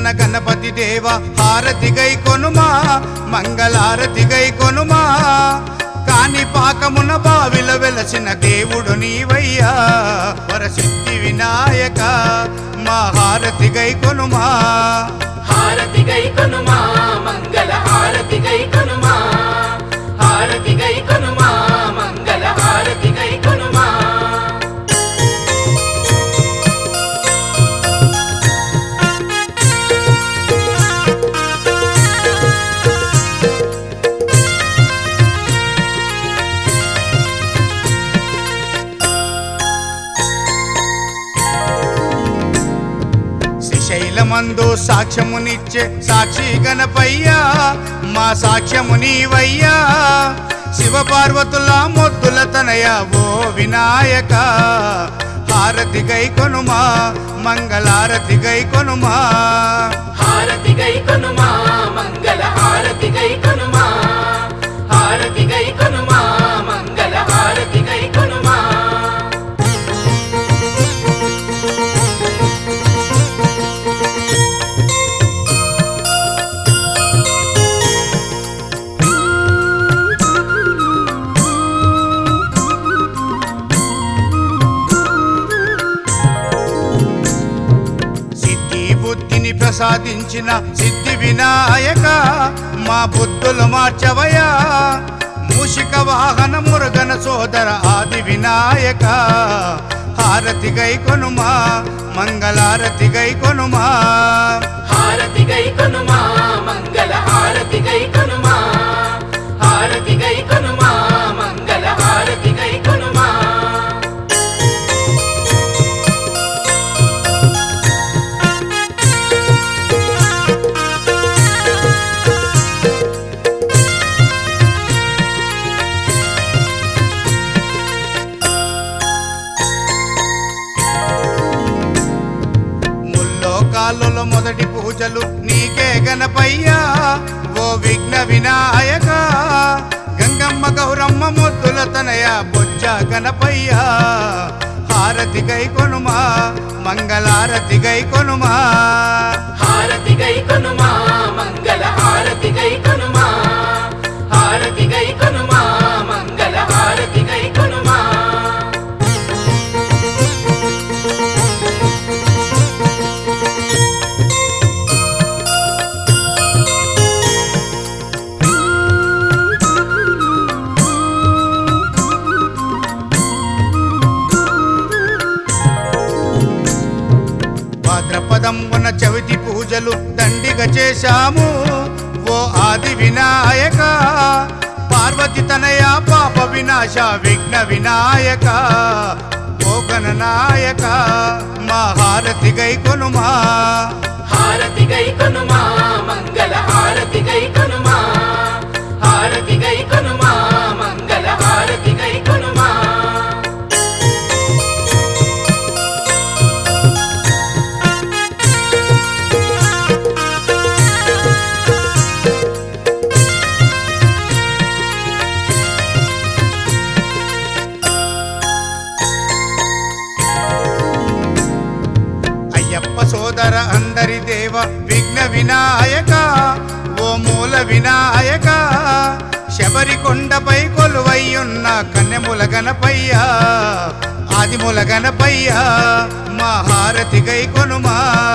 గణపతి దేవ హారతి గై కొనుమా మంగళారతి గై కొనుమా కాని పాకమున బావిల వెలసిన దేవుడు నీవయ్యా వరసిద్ధి వినాయక మా హారతి గై కొనుమా హారతి గై కొనుమా మంగళ హారతి గై కొనుమా హారతి గై కొనుమా మంగళ హారతి గై కొనుమా శ్రీశైలమందు సాక్ష్యమునిచ్చే సాక్షి గణపయ్యా మా సాక్ష్యము నీవయ్యా శివ పార్వతుల మొద్దుల తనయ ఓ వినాయక హారతి గై కొనుమా మంగళారతి గై కొనుమా హారతి గై కొనుమా మంగళ హారతి గై కొనుమా హారతి గై కొనుమా మంగళ హారతి గై కొనుమా సిద్ధి బుద్ధిని ప్రసాదించిన సిద్ధి వినాయక మా బుద్ధులు మార్చవయా మూషిక వాహన మురుగన సోదర ఆది వినాయక హారతి గై కొనుమా మంగళారతి గై కొనుమా హారతి గై కొనుమా మంగళ హారతి గై కొనుమా హారతి గై కొనుమా మంగళ హారతి గై కొనుమా ముల్లోకాలలో మొదటి పూజలు నీకే గణపయ్యా ఓ విఘ్న వినాయక గంగమ్మ గౌరమ్మ ముద్దుల తనయ బొజ్జ గణపయ్యా హారతి గై కొనుమా మంగళారతి గై కొనుమా హారతి గై కొనుమా మంగళ హారతి గై కొనుమా హారతి గై కొనుమా మంగళ హారతి గై కొనుమా భాద్రపదం ఉన్న చవితి పూజలు దండిగా చేశాము ఓ ఆది వినాయక పార్వతి తనయ పాప వినాశ విఘ్న వినాయక ఓ గణనాయక మా హారతి గై కొనుమా హారతి గై కొనుమా మంగళ హారతి గై కొనుమా హారతి గై కొనుమా మంగళ హారతి గై కొనుమా అయ్యప్ప సోదర అందరి దేవ విఘ్న వినాయక ఓ మూల వినాయక శబరి కొండపై కొలువయ్యున్న కన్యముల గణపయ్య ఆదిముల గణపయ్య మా హారతి గై కొనుమా